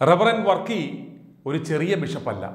Reverend Varkey ഒരു ചെറിയ ബിഷപ്പല്ല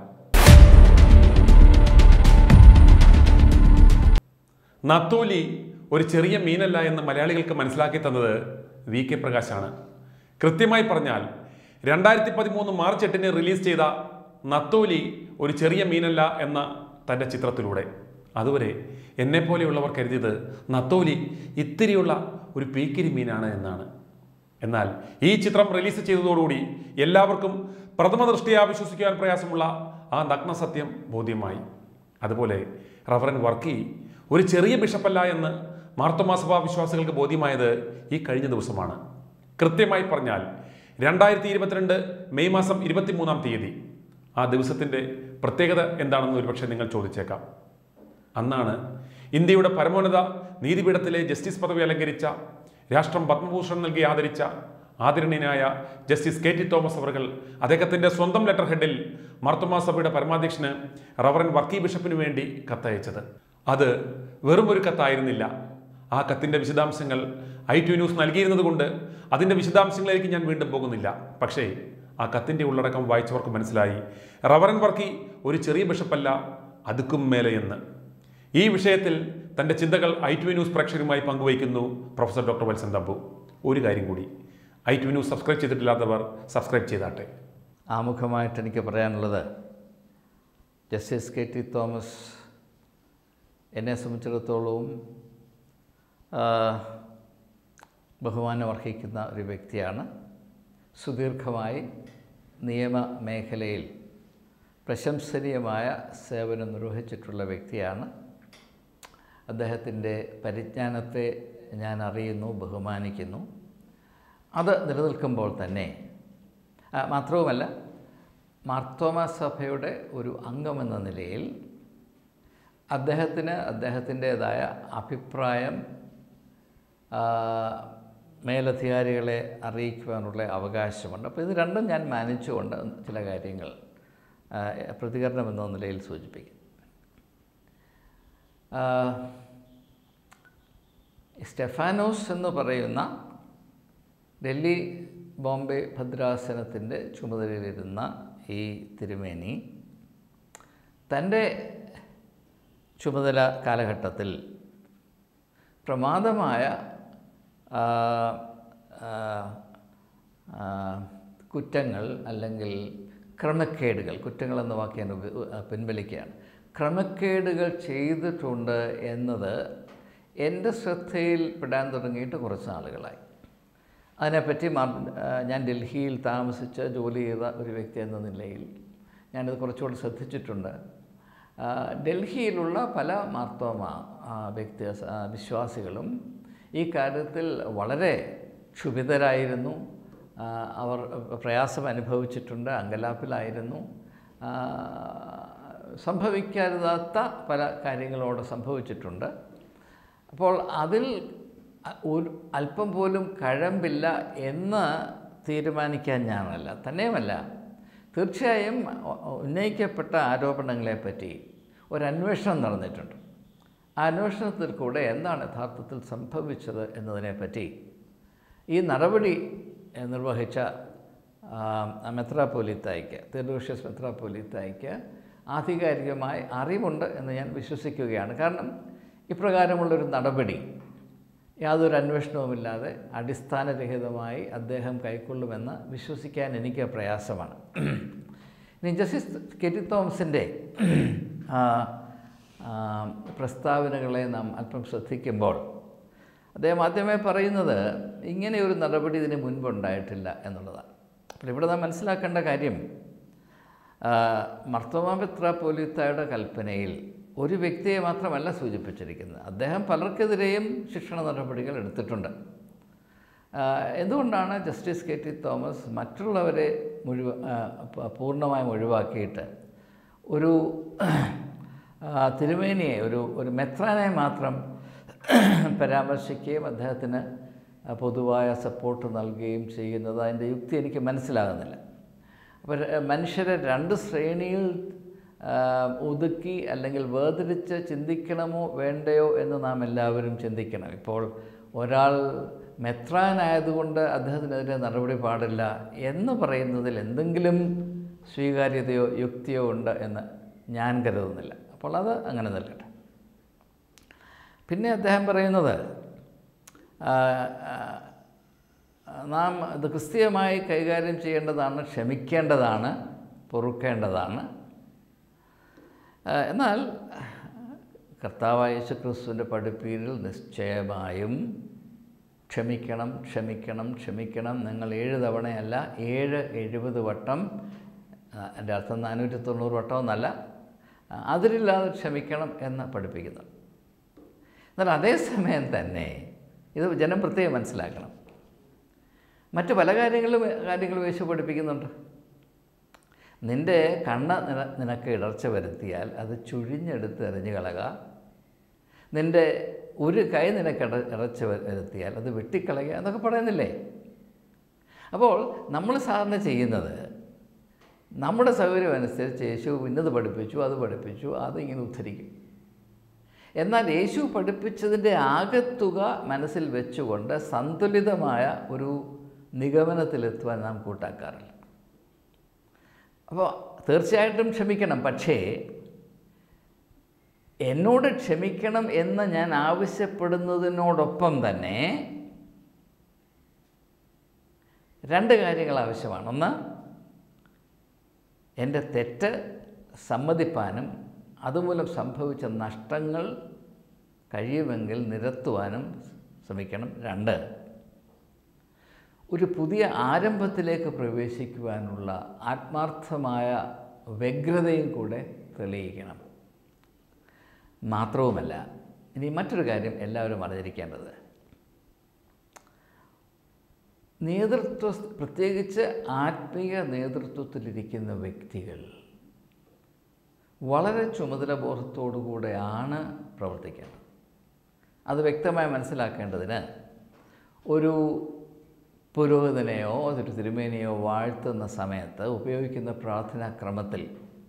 നത്തോലി ഒരു ചെറിയ മീനല്ല എന്ന് മലയാളികൾക്ക് മനസ്സിലാക്കി തന്നത് വി കെ പ്രകാശാണ് കൃത്യമായി പറഞ്ഞാൽ രണ്ടായിരത്തി പതിമൂന്ന് മാർച്ച് എട്ടിന് റിലീസ് ചെയ്ത നത്തോലി ഒരു ചെറിയ മീനല്ല എന്ന തൻ്റെ ചിത്രത്തിലൂടെ അതുവരെ എന്നെപ്പോലെയുള്ളവർ കരുതിയത് നത്തോലി ഇത്തിരിയുള്ള ഒരു പീക്കിരി മീനാണ് എന്നാണ് എന്നാൽ ഈ ചിത്രം റിലീസ് ചെയ്തതോടുകൂടി എല്ലാവർക്കും പ്രഥമ ദൃഷ്ടിയാ വിശ്വസിക്കാൻ പ്രയാസമുള്ള ആ നഗ്ന സത്യം ബോധ്യമായി അതുപോലെ റവറൻ വർക്കി ഒരു ചെറിയ ബിഷപ്പല്ല എന്ന് മാർത്തോമാസഭാ വിശ്വാസികൾക്ക് ബോധ്യമായത് ഈ കഴിഞ്ഞ ദിവസമാണ് കൃത്യമായി പറഞ്ഞാൽ രണ്ടായിരത്തി ഇരുപത്തിരണ്ട് മെയ് മാസം ഇരുപത്തിമൂന്നാം തീയതി ആ ദിവസത്തിൻ്റെ പ്രത്യേകത എന്താണെന്ന് ഒരുപക്ഷെ നിങ്ങൾ ചോദിച്ചേക്കാം അന്നാണ് ഇന്ത്യയുടെ പരമോന്നത നീതിപീഠത്തിലെ ജസ്റ്റിസ് പദവി അലങ്കരിച്ച രാഷ്ട്രം പത്മഭൂഷൺ നൽകി ആദരിച്ച ആദരണീയനായ ജസ്റ്റിസ് കെ ടി തോമസ് അവർകൾ അദ്ദേഹത്തിൻ്റെ സ്വന്തം ലെറ്റർ ഹെഡിൽ മാർത്തോമാ സഭയുടെ പരമാധ്യക്ഷന് റവറൻ വർക്കി ബിഷപ്പിന് വേണ്ടി കത്തയച്ചത് അത് വെറും ഒരു കത്തായിരുന്നില്ല ആ കത്തിൻ്റെ വിശദാംശങ്ങൾ ഐ ടി ന്യൂസ് നൽകിയിരുന്നത് കൊണ്ട് അതിൻ്റെ വിശദാംശങ്ങളിലേക്ക് ഞാൻ വീണ്ടും പോകുന്നില്ല പക്ഷേ ആ കത്തിൻ്റെ ഉള്ളടക്കം വായിച്ചവർക്ക് മനസ്സിലായി റവറൻ വർക്കി ഒരു ചെറിയ ബിഷപ്പല്ല അതുക്കും മേലെ എന്ന് ഈ വിഷയത്തിൽ തൻ്റെ ചിന്തകൾ ഐ ടി ന്യൂസ് പ്രേക്ഷകരുമായി പങ്കുവയ്ക്കുന്നു പ്രൊഫസർ ഡോക്ടർ വത്സൻ തമ്പു ഒരു കാര്യം കൂടി ഐ ടി ന്യൂസ് സബ്സ്ക്രൈബ് ചെയ്തിട്ടില്ലാത്തവർ സബ്സ്ക്രൈബ് ചെയ്താട്ടെ ആമുഖമായിട്ട് എനിക്ക് പറയാനുള്ളത് ജസ്റ്റിസ് കെ ടി തോമസ് എന്നെ സംബന്ധിച്ചിടത്തോളവും ആ, ബഹുമാനം അർഹിക്കുന്ന ഒരു വ്യക്തിയാണ് സുദീർഘമായി നിയമ മേഖലയിൽ പ്രശംസനീയമായ സേവനം നിർവഹിച്ചിട്ടുള്ള വ്യക്തിയാണ് അദ്ദേഹത്തിൻ്റെ പരിജ്ഞാനത്തെ ഞാൻ അറിയുന്നു ബഹുമാനിക്കുന്നു അത് നിലനിൽക്കുമ്പോൾ തന്നെ ആ, മാത്രവുമല്ല മാർത്തോമ സഭയുടെ ഒരു അംഗമെന്ന നിലയിൽ അദ്ദേഹത്തിന് അദ്ദേഹത്തിൻ്റേതായ അഭിപ്രായം ആ, മേലധികാരികളെ അറിയിക്കുവാനുള്ള അവകാശമുണ്ട് അപ്പോൾ ഇത് രണ്ടും ഞാൻ മാനിച്ചുകൊണ്ട് ചില കാര്യങ്ങൾ ആ, പ്രതികരണം എന്ന നിലയിൽ സൂചിപ്പിക്കും ആ, സ്റ്റെഫാനോസ് എന്ന് പറയുന്ന ഡൽഹി ബോംബെ ഭദ്രാസനത്തിൻ്റെ ചുമതലയിലിരുന്ന ഈ തിരുമേനി തൻ്റെ ചുമതല കാലഘട്ടത്തിൽ പ്രമാദമായ ആ, ആ, ആ, കുറ്റങ്ങൾ അല്ലെങ്കിൽ ക്രമക്കേടുകൾ കുറ്റങ്ങൾ എന്ന വാക്ക് ഞാൻ ഉപ- പിൻവലിക്കുകയാണ് ക്രമക്കേടുകൾ ചെയ്തിട്ടുണ്ട് എന്നത് എൻ്റെ ശ്രദ്ധയിൽ പെടാൻ തുടങ്ങിയിട്ട് കുറച്ച് നാളുകളായി അതിനെപ്പറ്റി മാർ ആ, ഞാൻ ഡൽഹിയിൽ താമസിച്ച് ജോലി ചെയ്ത ഒരു വ്യക്തി എന്ന നിലയിൽ ഞാനിത് കുറച്ചുകൂടി ശ്രദ്ധിച്ചിട്ടുണ്ട് ആ, ഡൽഹിയിലുള്ള പല മാർത്തോമ ആ, വ്യക്തി ആ, വിശ്വാസികളും ഈ കാര്യത്തിൽ വളരെ ക്ഷുഭിതരായിരുന്നു ആ, അവർ പ്രയാസം അനുഭവിച്ചിട്ടുണ്ട് അങ്കലാപ്പിലായിരുന്നു ആ, സംഭവിക്കരുതാത്ത പല കാര്യങ്ങളോട് സംഭവിച്ചിട്ടുണ്ട് അപ്പോൾ അതിൽ അ- ഒരു അല്പം പോലും കഴമ്പില്ല എന്ന് തീരുമാനിക്കാൻ ഞാനല്ല തന്നെയുമല്ല തീർച്ചയായും ഉ- ഉന്നയിക്കപ്പെട്ട ആരോപണങ്ങളെപ്പറ്റി ഒരു അന്വേഷണം നടന്നിട്ടുണ്ട് ആ അന്വേഷണത്തിൽ കൂടെ എന്താണ് യഥാർത്ഥത്തിൽ സംഭവിച്ചത് എന്നതിനെപ്പറ്റി ഈ നടപടി എഹ്, നിർവഹിച്ച ആ, മെത്രാപ്പോലിത്തായിക്ക് തെലൂഷ്യസ് മെത്രാപ്പോലിത്തായിക്ക് ആധികാരികമായി അറിവുണ്ട് എന്ന് ഞാൻ വിശ്വസിക്കുകയാണ് കാരണം ഇപ്രകാരമുള്ളൊരു നടപടി യാതൊരു അന്വേഷണവുമില്ലാതെ അടിസ്ഥാനരഹിതമായി അദ്ദേഹം കൈക്കൊള്ളുമെന്ന് വിശ്വസിക്കാൻ എനിക്ക് പ്രയാസമാണ് ഇനി ജസ്റ്റിസ് കെ ടി തോമസിൻ്റെ ആ, ആ, പ്രസ്താവനകളെ നാം അല്പം ശ്രദ്ധിക്കുമ്പോൾ അദ്ദേഹം ആദ്യമേ പറയുന്നത് ഇങ്ങനെ ഒരു നടപടി ഇതിന് മുൻപുണ്ടായിട്ടില്ല എന്നുള്ളതാണ് അപ്പോൾ ഇവിടെ നാം മനസ്സിലാക്കേണ്ട കാര്യം മർത്തോമാമിത്ര പോലീത്തായുടെ കൽപ്പനയിൽ ഒരു വ്യക്തിയെ മാത്രമല്ല സൂചിപ്പിച്ചിരിക്കുന്നത് അദ്ദേഹം പലർക്കെതിരെയും ശിക്ഷണ നടപടികൾ എടുത്തിട്ടുണ്ട് ആ, എന്തുകൊണ്ടാണ് ജസ്റ്റിസ് കെ ടി തോമസ് മറ്റുള്ളവരെ മുഴുവ ആ, പ- പൂർണ്ണമായും ഒഴിവാക്കിയിട്ട് ഒരു ആ, തിരുമേനിയെ ഒരു ഒരു മെത്രാനെ മാത്രം പരാമർശിക്കുകയും അദ്ദേഹത്തിന് ആ, പൊതുവായ സപ്പോർട്ട് നൽകുകയും ചെയ്യുന്നത് അതിൻ്റെ യുക്തി എനിക്ക് മനസ്സിലാകുന്നില്ല അപ്പോൾ ര- മനുഷ്യരെ രണ്ട് ശ്രേണിയിൽ ആ, ഒതുക്കി അല്ലെങ്കിൽ വേർതിരിച്ച് ചിന്തിക്കണമോ വേണ്ടയോ എന്ന് നാം എല്ലാവരും ചിന്തിക്കണം ഇപ്പോൾ ഒരാൾ മെത്രാനായതുകൊണ്ട് അദ്ദേഹത്തിനെതിരെ നടപടി പാടില്ല എന്ന് പറയുന്നതിൽ എന്തെങ്കിലും സ്വീകാര്യതയോ യുക്തിയോ ഉണ്ട് എന്ന് ഞാൻ കരുതുന്നില്ല അപ്പോൾ അത് അങ്ങനെ നിൽക്കട്ടെ പിന്നെ അദ്ദേഹം പറയുന്നത് ആ, ആ, നാം ഇത് ക്രിസ്തീയമായി കൈകാര്യം ചെയ്യേണ്ടതാണ് ക്ഷമിക്കേണ്ടതാണ് പൊറുക്കേണ്ടതാണ് ആ, എന്നാൽ കർത്താവായ യേശു ക്രിസ്തുവിൻ്റെ പഠിപ്പീരിൽ നിശ്ചയമായും ക്ഷമിക്കണം ക്ഷമിക്കണം ക്ഷമിക്കണം നിങ്ങൾ ഏഴ് തവണയല്ല ഏഴ് എഴുപത് വട്ടം ആ, എൻ്റെ അർത്ഥം നാനൂറ്റി തൊണ്ണൂറ് വട്ടം എന്നല്ല ആ, അതിരില്ലാതെ ക്ഷമിക്കണം എന്ന് പഠിപ്പിക്കുന്നു എന്നാൽ അതേസമയം തന്നെ ഇത് ജനം പ്രത്യേകം മനസ്സിലാക്കണം മറ്റ് പല കാര്യങ്ങളും കാര്യങ്ങളും യേശു പഠിപ്പിക്കുന്നുണ്ട് നിൻ്റെ കണ്ണ് നിന നിനക്ക് ഇടർച്ച വരുത്തിയാൽ അത് ചുഴിഞ്ഞെടുത്ത് എറിഞ്ഞു കളക നിൻ്റെ ഒരു കൈ നിനക്ക് ഇട ഇറച്ച വരുത്തിയാൽ അത് വെട്ടിക്കളയുക എന്നൊക്കെ പറയുന്നില്ലേ അപ്പോൾ നമ്മൾ സാധാരണ ചെയ്യുന്നത് നമ്മുടെ സൗകര്യം അനുസരിച്ച് യേശു ഇന്നത് പഠിപ്പിച്ചു അത് പഠിപ്പിച്ചു അതിങ്ങനെ ഉദ്ധരിക്കും എന്നാൽ യേശു പഠിപ്പിച്ചതിൻ്റെ ആകത്തുക മനസ്സിൽ വെച്ചുകൊണ്ട് സന്തുലിതമായ ഒരു നിഗമനത്തിലെത്തുവാൻ നാം കൂട്ടാക്കാറില്ല അപ്പോൾ തീർച്ചയായിട്ടും ക്ഷമിക്കണം പക്ഷേ എന്നോട് ക്ഷമിക്കണം എന്ന് ഞാൻ ആവശ്യപ്പെടുന്നതിനോടൊപ്പം തന്നെ രണ്ട് കാര്യങ്ങൾ ആവശ്യമാണ് ഒന്ന് എൻ്റെ തെറ്റ് സമ്മതിപ്പാനും അതുമൂലം സംഭവിച്ച നഷ്ടങ്ങൾ കഴിയുമെങ്കിൽ നിരത്തുവാനും ശ്രമിക്കണം രണ്ട് ഒരു പുതിയ ആരംഭത്തിലേക്ക് പ്രവേശിക്കുവാനുള്ള ആത്മാർത്ഥമായ വ്യഗ്രതയും കൂടെ തെളിയിക്കണം മാത്രവുമല്ല ഇനി മറ്റൊരു കാര്യം എല്ലാവരും അറിഞ്ഞിരിക്കേണ്ടത് നേതൃത്വ പ്രത്യേകിച്ച് ആത്മീയ നേതൃത്വത്തിലിരിക്കുന്ന വ്യക്തികൾ വളരെ ചുമതലബോധത്തോടുകൂടെയാണ് പ്രവർത്തിക്കേണ്ടത് അത് വ്യക്തമായി മനസ്സിലാക്കേണ്ടതിന് ഒരു പുരോഹിതനെയോ ഒരു തിരുമേനിയോ വാഴ്ത്തുന്ന സമയത്ത് ഉപയോഗിക്കുന്ന പ്രാർത്ഥനാക്രമത്തിൽ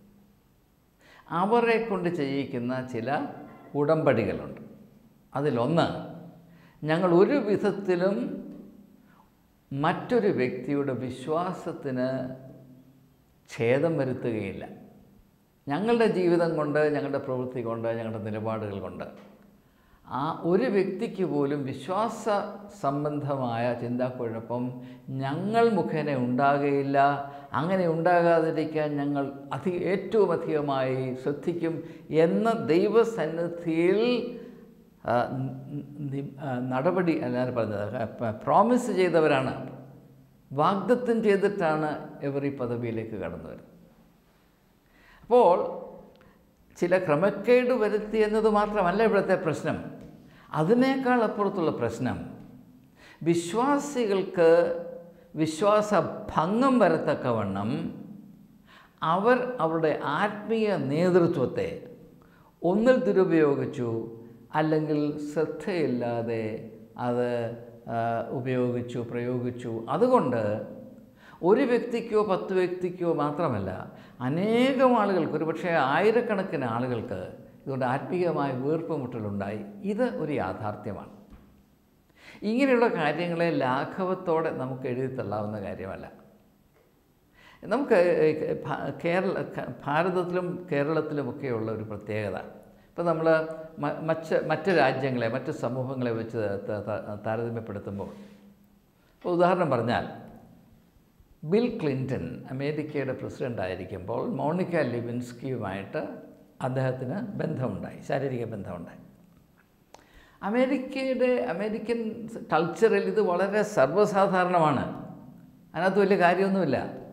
അവരെ കൊണ്ട് ചെയ്യിക്കുന്ന ചില ഉടമ്പടികളുണ്ട് അതിലൊന്ന് ഞങ്ങൾ ഒരു വിധത്തിലും മറ്റൊരു വ്യക്തിയുടെ വിശ്വാസത്തിന് ഛേദം വരുത്തുകയില്ല ഞങ്ങളുടെ ജീവിതം കൊണ്ട് ഞങ്ങളുടെ പ്രവൃത്തി കൊണ്ട് ഞങ്ങളുടെ നിലപാടുകൾ കൊണ്ട് ആ ഒരു വ്യക്തിക്ക് പോലും വിശ്വാസ സംബന്ധമായ ചിന്താക്കുഴപ്പം ഞങ്ങൾ മുഖേന ഉണ്ടാകുകയില്ല അങ്ങനെ ഉണ്ടാകാതിരിക്കാൻ ഞങ്ങൾ അധി ഏറ്റവും അധികമായി ശ്രദ്ധിക്കും എന്ന ദൈവസന്നിധിയിൽ ആ, നി- ആ, നടപടി അല്ലാതെ പറഞ്ഞത് പ്രോമിസ് ചെയ്തവരാണ് വാഗ്ദത്തം ചെയ്തിട്ടാണ് ഇവർ ഈ പദവിയിലേക്ക് കടന്നു വരുന്നത് അപ്പോൾ ചില ക്രമക്കേട് വരുത്തി എന്നത് മാത്രമല്ല ഇവിടുത്തെ പ്രശ്നം അതിനേക്കാൾ അപ്പുറത്തുള്ള പ്രശ്നം വിശ്വാസികൾക്ക് വിശ്വാസ ഭംഗം വരത്തക്കവണ്ണം അവർ അവരുടെ ആത്മീയ നേതൃത്വത്തെ ഒന്നിൽ ദുരുപയോഗിച്ചു അല്ലെങ്കിൽ ശ്രദ്ധയില്ലാതെ അത് ആ, ഉപയോഗിച്ചു പ്രയോഗിച്ചു അതുകൊണ്ട് ഒരു വ്യക്തിക്കോ പത്ത് വ്യക്തിക്കോ മാത്രമല്ല അനേകം ആളുകൾക്ക് ഒരുപക്ഷെ ആയിരക്കണക്കിന് ആളുകൾക്ക് ഇതുകൊണ്ട് ആത്മീയമായ വീർപ്പുമുട്ടലുണ്ടായി ഇത് ഒരു യാഥാർത്ഥ്യമാണ് ഇങ്ങനെയുള്ള കാര്യങ്ങളെ ലാഘവത്തോടെ നമുക്ക് എഴുതി തള്ളാവുന്ന കാര്യമല്ല നമുക്ക് ഭ- കേരള ക- ഭാരതത്തിലും കേരളത്തിലുമൊക്കെയുള്ള ഒരു പ്രത്യേകത ഇപ്പോൾ നമ്മൾ മറ്റ് മറ്റ് രാജ്യങ്ങളെ മറ്റ് സമൂഹങ്ങളെ വെച്ച് ത- ത- താരതമ്യപ്പെടുത്തുമ്പോൾ ഇപ്പോൾ ഉദാഹരണം പറഞ്ഞാൽ ബിൽ ക്ലിൻറ്റൺ അമേരിക്കയുടെ പ്രസിഡൻ്റ് ആയിരിക്കുമ്പോൾ മോണിക്ക ലിവിൻസ്കിയുമായിട്ട് അദ്ദേഹത്തിന് ബന്ധമുണ്ടായി ശാരീരിക ബന്ധമുണ്ടായി അമേരിക്കയുടെ അമേരിക്കൻ കൾച്ചറിൽ ഇത് വളരെ സർവ്വസാധാരണമാണ് അതിനകത്ത് വലിയ കാര്യമൊന്നുമില്ല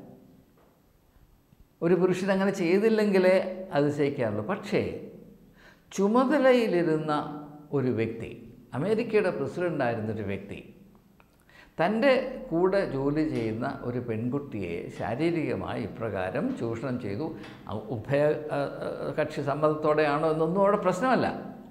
ഒരു പുരുഷൻ അങ്ങനെ ചെയ്തില്ലെങ്കിലേ അതിശയിക്കാറുള്ളൂ പക്ഷേ ചുമതലയിലിരുന്ന ഒരു വ്യക്തി അമേരിക്കയുടെ പ്രസിഡൻ്റായിരുന്നൊരു വ്യക്തി തൻ്റെ കൂടെ ജോലി ചെയ്യുന്ന ഒരു പെൺകുട്ടിയെ ശാരീരികമായി ഇപ്രകാരം ചൂഷണം ചെയ്തു അ- ഉഭയ അ, അ, കക്ഷി സമ്മതത്തോടെയാണോ എന്നൊന്നും അവിടെ പ്രശ്നമല്ല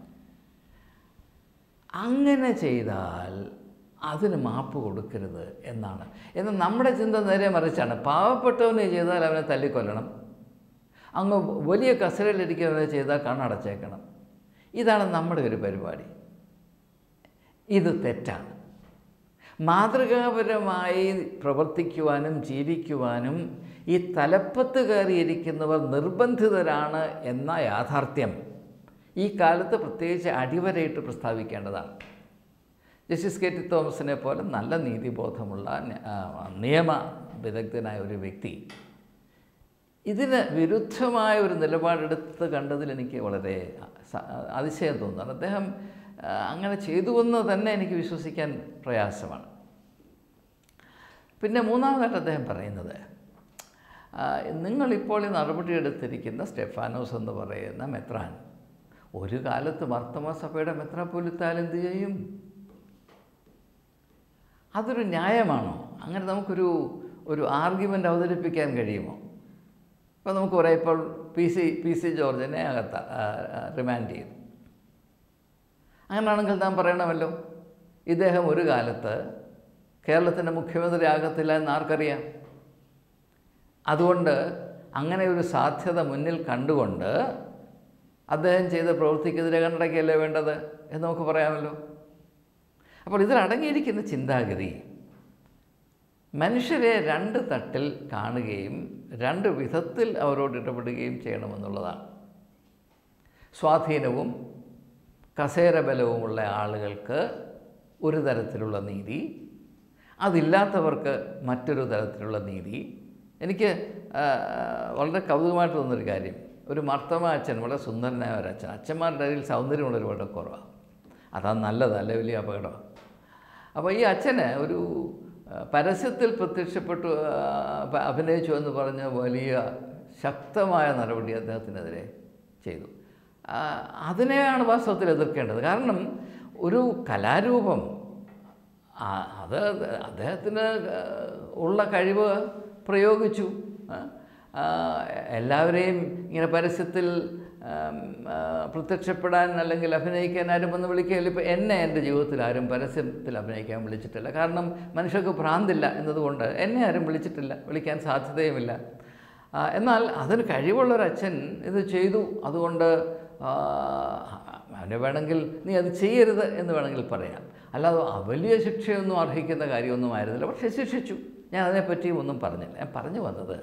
അങ്ങനെ ചെയ്താൽ അതിന് മാപ്പ് കൊടുക്കരുത് എന്നാണ് എന്നാൽ നമ്മുടെ ചിന്ത നേരെ മറിച്ചാണ് പാവപ്പെട്ടവനെ ചെയ്താൽ അവനെ തല്ലിക്കൊല്ലണം അങ്ങ് വലിയ കസരയിലിരിക്കുന്നവനെ ചെയ്താൽ കണ്ണടച്ചേക്കണം ഇതാണ് നമ്മുടെ ഒരു പരിപാടി ഇത് തെറ്റാണ് മാതൃകാപരമായി പ്രവർത്തിക്കുവാനും ജീവിക്കുവാനും ഈ തലപ്പത്ത് കയറിയിരിക്കുന്നവർ നിർബന്ധിതരാണ് എന്ന യാഥാർത്ഥ്യം ഈ കാലത്ത് പ്രത്യേകിച്ച് അടിവരയിട്ട് പ്രസ്താവിക്കേണ്ടതാണ് ജസ്റ്റിസ് കെ ടി തോമസിനെ പോലെ നല്ല നീതിബോധമുള്ള ന- ആ, നിയമ വിദഗ്ധനായ ഒരു വ്യക്തി ഇതിന് വിരുദ്ധമായ ഒരു നിലപാടെടുത്ത് കണ്ടതിൽ എനിക്ക് വളരെ സ- അതിശയം തോന്നുന്നു അദ്ദേഹം ആ, അങ്ങനെ ചെയ്തുവെന്ന് തന്നെ എനിക്ക് വിശ്വസിക്കാൻ പ്രയാസമാണ് പിന്നെ മൂന്നാമതായിട്ട് അദ്ദേഹം പറയുന്നത് ആ, നിങ്ങളിപ്പോൾ ഈ നടപടിയെടുത്തിരിക്കുന്ന സ്റ്റെഫാനോസ് എന്ന് പറയുന്ന മെത്രാൻ ഒരു കാലത്ത് മർത്തമ സഭയുടെ മെത്രാപ്പൊലിത്താൽ എന്ത് ചെയ്യും അതൊരു ന്യായമാണോ അങ്ങനെ നമുക്കൊരു ഒരു ആർഗ്യുമെൻ്റ് അവതരിപ്പിക്കാൻ കഴിയുമോ ഇപ്പോൾ നമുക്ക് പറയാം ഇപ്പോൾ പി സി പി സി ജോർജിനെ അകത്ത റിമാൻഡ് ചെയ്തു അങ്ങനെയാണെങ്കിൽ നാം പറയണമല്ലോ ഇദ്ദേഹം ഒരു കാലത്ത് കേരളത്തിൻ്റെ മുഖ്യമന്ത്രി ആകത്തില്ല എന്ന് ആർക്കറിയാം അതുകൊണ്ട് അങ്ങനെ ഒരു സാധ്യത മുന്നിൽ കണ്ടുകൊണ്ട് അദ്ദേഹം ചെയ്ത പ്രവൃത്തിക്കെതിരെ കണ്ടടക്കുകയല്ലേ വേണ്ടത് എന്ന് നമുക്ക് പറയാമല്ലോ അപ്പോൾ ഇതിലടങ്ങിയിരിക്കുന്ന ചിന്താഗതി മനുഷ്യരെ രണ്ട് തട്ടിൽ കാണുകയും രണ്ട് വിധത്തിൽ അവരോട് ഇടപെടുകയും ചെയ്യണമെന്നുള്ളതാണ് സ്വാധീനവും കസേരബലവുമുള്ള ആളുകൾക്ക് ഒരു തരത്തിലുള്ള നീതി അതില്ലാത്തവർക്ക് മറ്റൊരു തരത്തിലുള്ള നീതി എനിക്ക് ആ, വളരെ കൗതുകമായിട്ട് തോന്നുന്നൊരു കാര്യം ഒരു മർത്തമ അച്ഛൻ വളരെ സുന്ദരനായ ഒരു അച്ഛൻ അച്ഛന്മാരുടെ ഇടയിൽ സൗന്ദര്യമുള്ള ഒരുപാട് കുറവാണ് അതാണ് നല്ലത് അല്ലെ വലിയ അപകടം അപ്പോൾ ഈ അച്ഛന് ഒരു ആ, പരസ്യത്തിൽ പ്രത്യക്ഷപ്പെട്ടു ആ, പ- അഭിനയിച്ചു എന്ന് പറഞ്ഞ വലിയ ശക്തമായ നടപടി അദ്ദേഹത്തിനെതിരെ ചെയ്തു ആ, അതിനെയാണ് വാസ്തവത്തിൽ എതിർക്കേണ്ടത് കാരണം ഒരു കലാരൂപം ആ, അത് അദ്ദേഹത്തിന് ഉള്ള കഴിവ് പ്രയോഗിച്ചു ആ, ആ, എല്ലാവരെയും ഇങ്ങനെ പരസ്യത്തിൽ ആം, ആ, പ്രത്യക്ഷപ്പെടാൻ അല്ലെങ്കിൽ അഭിനയിക്കാൻ ആരും വന്ന് വിളിക്കുകയില്ല ഇപ്പോൾ എന്നെ എൻ്റെ ജീവിതത്തിൽ ആരും പരസ്യത്തിൽ അഭിനയിക്കാൻ വിളിച്ചിട്ടില്ല കാരണം മനുഷ്യർക്ക് ഭ്രാന്തില്ല എന്നതുകൊണ്ട് എന്നെ ആരും വിളിച്ചിട്ടില്ല വിളിക്കാൻ സാധ്യതയുമില്ല ആ, എന്നാൽ അതിന് കഴിവുള്ളൊരച്ഛൻ ഇത് ചെയ്തു അതുകൊണ്ട് ആ, അവന് വേണമെങ്കിൽ നീ അത് ചെയ്യരുത് എന്ന് വേണമെങ്കിൽ പറയാം അല്ലാതെ ആ വലിയ ശിക്ഷയൊന്നും അർഹിക്കുന്ന കാര്യമൊന്നും ആയിരുന്നില്ല പക്ഷേ ശിക്ഷിച്ചു ഞാൻ അതിനെപ്പറ്റിയും ഒന്നും പറഞ്ഞില്ല ഞാൻ പറഞ്ഞു വന്നത്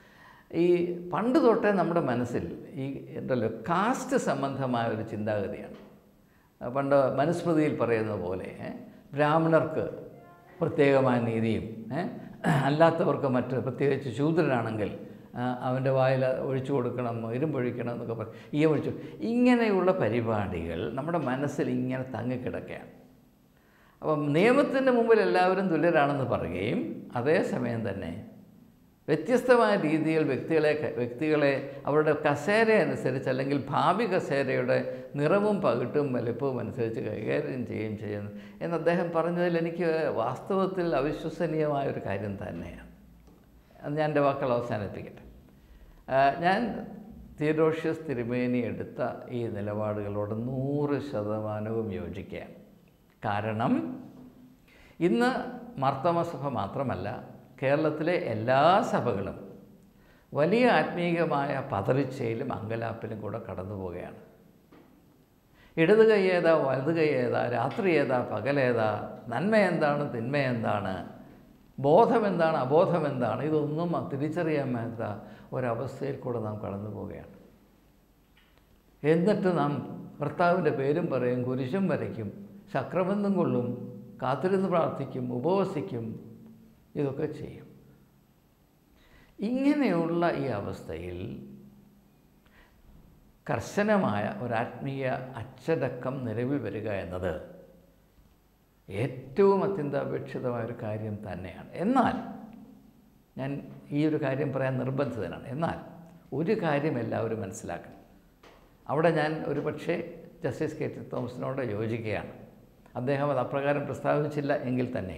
ഈ പണ്ട് തൊട്ടേ നമ്മുടെ മനസ്സിൽ ഈ ഉണ്ടല്ലോ കാസ്റ്റ് സംബന്ധമായ ഒരു ചിന്താഗതിയാണ് ആ, പണ്ട് മനുസ്മൃതിയിൽ പറയുന്ന പോലെ ഏ, ബ്രാഹ്മണർക്ക് പ്രത്യേകമായ നീതിയും ഏ, അല്ലാത്തവർക്ക് മറ്റ് പ്രത്യേകിച്ച് ശൂദ്രനാണെങ്കിൽ ആ, അവൻ്റെ വായിൽ ഒഴിച്ചു കൊടുക്കണം ഇരുമ്പൊഴിക്കണം എന്നൊക്കെ പറയും ഈ ഒഴിച്ചു ഇങ്ങനെയുള്ള പരിപാടികൾ നമ്മുടെ മനസ്സിൽ ഇങ്ങനെ തങ്ങിക്കിടക്കുകയാണ് അപ്പം നിയമത്തിൻ്റെ മുമ്പിൽ എല്ലാവരും തുല്യരാണെന്ന് പറയുകയും അതേസമയം തന്നെ വ്യത്യസ്തമായ രീതിയിൽ വ്യക്തികളെ വ്യക്തികളെ അവരുടെ കസേര അനുസരിച്ച് അല്ലെങ്കിൽ ഭാവി കസേരയുടെ നിറവും പകിട്ടും വലിപ്പവും അനുസരിച്ച് കൈകാര്യം ചെയ്യുകയും ചെയ്യുന്നു എന്ന് അദ്ദേഹം പറഞ്ഞതിൽ എനിക്ക് വാസ്തവത്തിൽ അവിശ്വസനീയമായ ഒരു കാര്യം തന്നെയാണ് അത് ഞാൻ എൻ്റെ വാക്കുകൾ അവസാനിപ്പിക്കട്ടെ ആ, ഞാൻ തിരോഷ്യസ് തിരുമേനി എടുത്ത ഈ നിലപാടുകളോട് നൂറ് ശതമാനവും യോജിക്കുകയാണ് കാരണം ഇന്ന് മാർത്തോമസഭ മാത്രമല്ല കേരളത്തിലെ എല്ലാ സഭകളും വലിയ ആത്മീയമായ പതറിച്ചയിലും അങ്കലാപ്പിലും കൂടെ കടന്നു പോവുകയാണ് ഇടത് കൈ ഏതാ വലത് കൈ ഏതാ രാത്രി ഏതാ പകലേതാ നന്മ എന്താണ് തിന്മ എന്താണ് ബോധം എന്താണ് അബോധം എന്താണ് ഇതൊന്നും തിരിച്ചറിയാൻ മേത്ത ഒരവസ്ഥയിൽ കൂടെ നാം കടന്നു പോവുകയാണ് എന്നിട്ട് നാം ഭർത്താവിൻ്റെ പേരും പറയും കുരിശും വരയ്ക്കും സക്രബന്ധം കൊള്ളും കാത്തിരുന്ന് പ്രാർത്ഥിക്കും ഉപവസിക്കും ഇതൊക്കെ ചെയ്യും ഇങ്ങനെയുള്ള ഈ അവസ്ഥയിൽ കർശനമായ ഒരാത്മീയ അച്ചടക്കം നിലവിൽ വരിക എന്നത് ഏറ്റവും അത്യന്താപേക്ഷിതമായ ഒരു കാര്യം തന്നെയാണ് എന്നാൽ ഞാൻ ഈ ഒരു കാര്യം പറയാൻ നിർബന്ധിതനാണ് എന്നാൽ ഒരു കാര്യം എല്ലാവരും മനസ്സിലാക്കണം അവിടെ ഞാൻ ഒരു പക്ഷേ ജസ്റ്റിസ് കെ ടി തോമസിനോട് യോജിക്കുകയാണ് അദ്ദേഹം അത് അപ്രകാരം പ്രസ്താവിച്ചില്ല എങ്കിൽ തന്നെ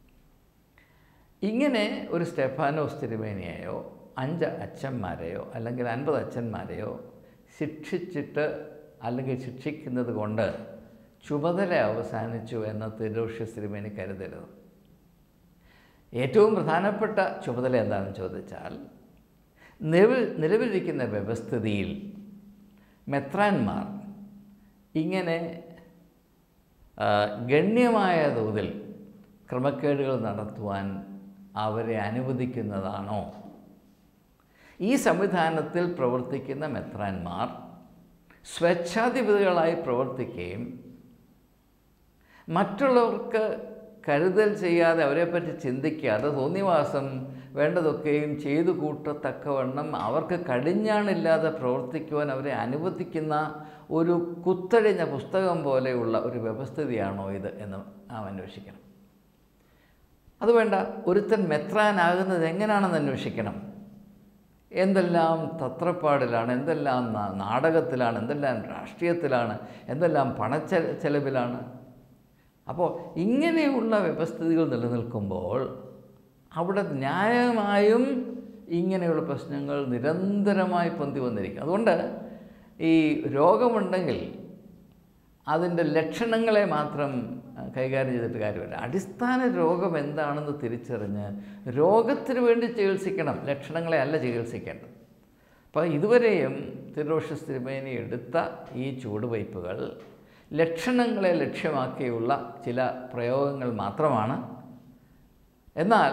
ഇങ്ങനെ ഒരു സ്റ്റെഫാനോസ് തിരുമേനിയെയോ അഞ്ച് അച്ഛന്മാരെയോ അല്ലെങ്കിൽ അൻപത് അച്ഛന്മാരെയോ ശിക്ഷിച്ചിട്ട് അല്ലെങ്കിൽ ശിക്ഷിക്കുന്നത് കൊണ്ട് ചുമതല അവസാനിച്ചു എന്ന തിരോഷ്യസ് തിരുമേനി കരുതരുത് ഏറ്റവും പ്രധാനപ്പെട്ട ചുമതല എന്താണെന്ന് ചോദിച്ചാൽ നിലവിൽ നിലവിലിരിക്കുന്ന വ്യവസ്ഥിതിയിൽ മെത്രാന്മാർ ഇങ്ങനെ ആ, ഗണ്യമായ തോതിൽ ക്രമക്കേടുകൾ നടത്തുവാൻ അവരെ അനുവദിക്കുന്നതാണോ ഈ സംവിധാനത്തിൽ പ്രവർത്തിക്കുന്ന മെത്രാന്മാർ സ്വച്ഛാധിപതികളായി പ്രവർത്തിക്കുകയും മറ്റുള്ളവർക്ക് കരുതൽ ചെയ്യാതെ അവരെപ്പറ്റി ചിന്തിക്കാതെ തോന്നിവാസം വേണ്ടതൊക്കെയും ചെയ്തു കൂട്ടത്തക്കവണ്ണം അവർക്ക് കടിഞ്ഞാണില്ലാതെ പ്രവർത്തിക്കുവാൻ അവരെ അനുവദിക്കുന്ന ഒരു കുത്തഴിഞ്ഞ പുസ്തകം പോലെയുള്ള ഒരു വ്യവസ്ഥിതിയാണോ ഇത് എന്ന് നാം അന്വേഷിക്കണം അത് വേണ്ട ഒരുത്തൻ മെത്രാനാകുന്നത് എങ്ങനെയാണെന്ന് അന്വേഷിക്കണം എന്തെല്ലാം തത്രപ്പാടിലാണ് എന്തെല്ലാം നാ- നാടകത്തിലാണ് എന്തെല്ലാം രാഷ്ട്രീയത്തിലാണ് എന്തെല്ലാം പണച്ചെ ചെലവിലാണ് അപ്പോൾ ഇങ്ങനെയുള്ള വ്യവസ്ഥിതികൾ നിലനിൽക്കുമ്പോൾ അവിടെ ന്യായമായും ഇങ്ങനെയുള്ള പ്രശ്നങ്ങൾ നിരന്തരമായി പൊന്തി വന്നിരിക്കും അതുകൊണ്ട് ഈ രോഗമുണ്ടെങ്കിൽ അതിൻ്റെ ലക്ഷണങ്ങളെ മാത്രം ആ, കൈകാര്യം ചെയ്തിട്ട് കാര്യമില്ല അടിസ്ഥാന രോഗം എന്താണെന്ന് തിരിച്ചറിഞ്ഞ് രോഗത്തിന് വേണ്ടി ചികിത്സിക്കണം ലക്ഷണങ്ങളെ അല്ല ചികിത്സിക്കേണ്ടത് അപ്പോൾ ഇതുവരെയും തിരുവോഷ തിരുമേനി എടുത്ത ഈ ചൂടുവയ്പ്പുകൾ ലക്ഷണങ്ങളെ ലക്ഷ്യമാക്കിയുള്ള ചില പ്രയോഗങ്ങൾ മാത്രമാണ് എന്നാൽ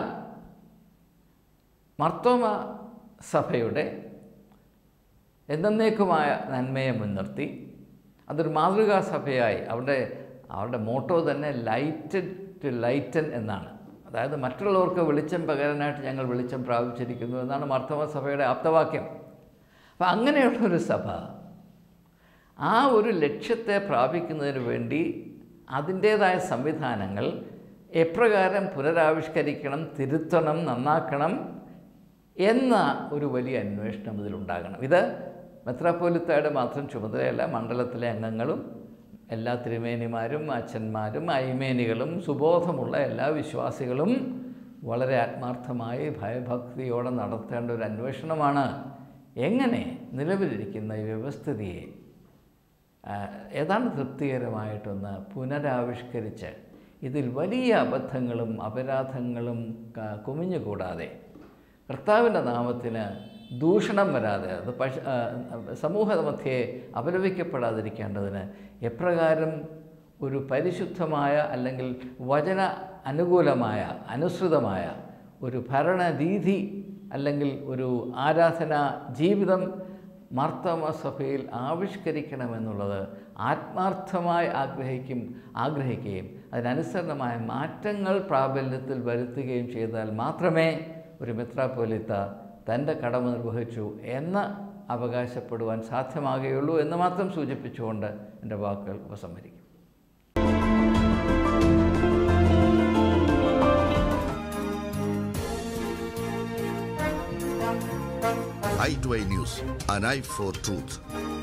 മർത്തോമ സഭയുടെ എന്നേക്കുമായ നന്മയെ മുൻനിർത്തി അതൊരു മാതൃകാ സഭയായി അവരുടെ അവരുടെ മോട്ടോ തന്നെ ലൈറ്റഡ് ടു ലൈറ്റൻ എന്നാണ് അതായത് മറ്റുള്ളവർക്ക് വെളിച്ചം പകരാനായിട്ട് ഞങ്ങൾ വെളിച്ചം പ്രാപിച്ചിരിക്കുന്നു എന്നാണ് മർത്തമ സഭയുടെ ആപ്തവാക്യം അപ്പം അങ്ങനെയുള്ള ഒരു സഭ ആ ഒരു ലക്ഷ്യത്തെ പ്രാപിക്കുന്നതിന് വേണ്ടി അതിൻ്റേതായ സംവിധാനങ്ങൾ എപ്രകാരം പുനരാവിഷ്കരിക്കണം തിരുത്തണം നന്നാക്കണം എന്ന ഒരു വലിയ അന്വേഷണം ഇതിലുണ്ടാകണം ഇത് മെത്രാപ്പോലിത്തയുടെ മാത്രം ചുമതലയല്ല മണ്ഡലത്തിലെ അംഗങ്ങളും എല്ലാ തിരുമേനിമാരും അച്ഛന്മാരും ഐമേനികളും സുബോധമുള്ള എല്ലാ വിശ്വാസികളും വളരെ ആത്മാർത്ഥമായി ഭയഭക്തിയോടെ നടത്തേണ്ട ഒരു അന്വേഷണമാണ് എങ്ങനെ നിലവിലിരിക്കുന്ന ഈ വ്യവസ്ഥിതിയെ ആ, ഏതാണ്ട് തൃപ്തികരമായിട്ടൊന്ന് പുനരാവിഷ്കരിച്ച് ഇതിൽ വലിയ അബദ്ധങ്ങളും അപരാധങ്ങളും ക- കുമിഞ്ഞുകൂടാതെ കർത്താവിൻ്റെ നാമത്തിന് ദൂഷണം വരാതെ അത് പശ ആ, സമൂഹ മധ്യേ അപലപിക്കപ്പെടാതിരിക്കേണ്ടതിന് എപ്രകാരം ഒരു പരിശുദ്ധമായ അല്ലെങ്കിൽ വചന അനുകൂലമായ അനുസൃതമായ ഒരു ഭരണരീതി അല്ലെങ്കിൽ ഒരു ആരാധനാ ജീവിതം മാർത്തോമ സഭയിൽ ആവിഷ്കരിക്കണമെന്നുള്ളത് ആത്മാർത്ഥമായി ആഗ്രഹിക്കും ആഗ്രഹിക്കുകയും അതിനനുസരണമായ മാറ്റങ്ങൾ പ്രാബല്യത്തിൽ വരുത്തുകയും ചെയ്താൽ മാത്രമേ ഒരു മെത്രാപ്പോലിത്ത തൻ്റെ കടമ നിർവഹിച്ചു എന്ന് അവകാശപ്പെടുവാൻ സാധ്യമാകുകയുള്ളൂ എന്ന് മാത്രം സൂചിപ്പിച്ചുകൊണ്ട് എൻ്റെ വാക്കുകൾ ഉപസംഹരിക്കും i2i News, an eye for truth.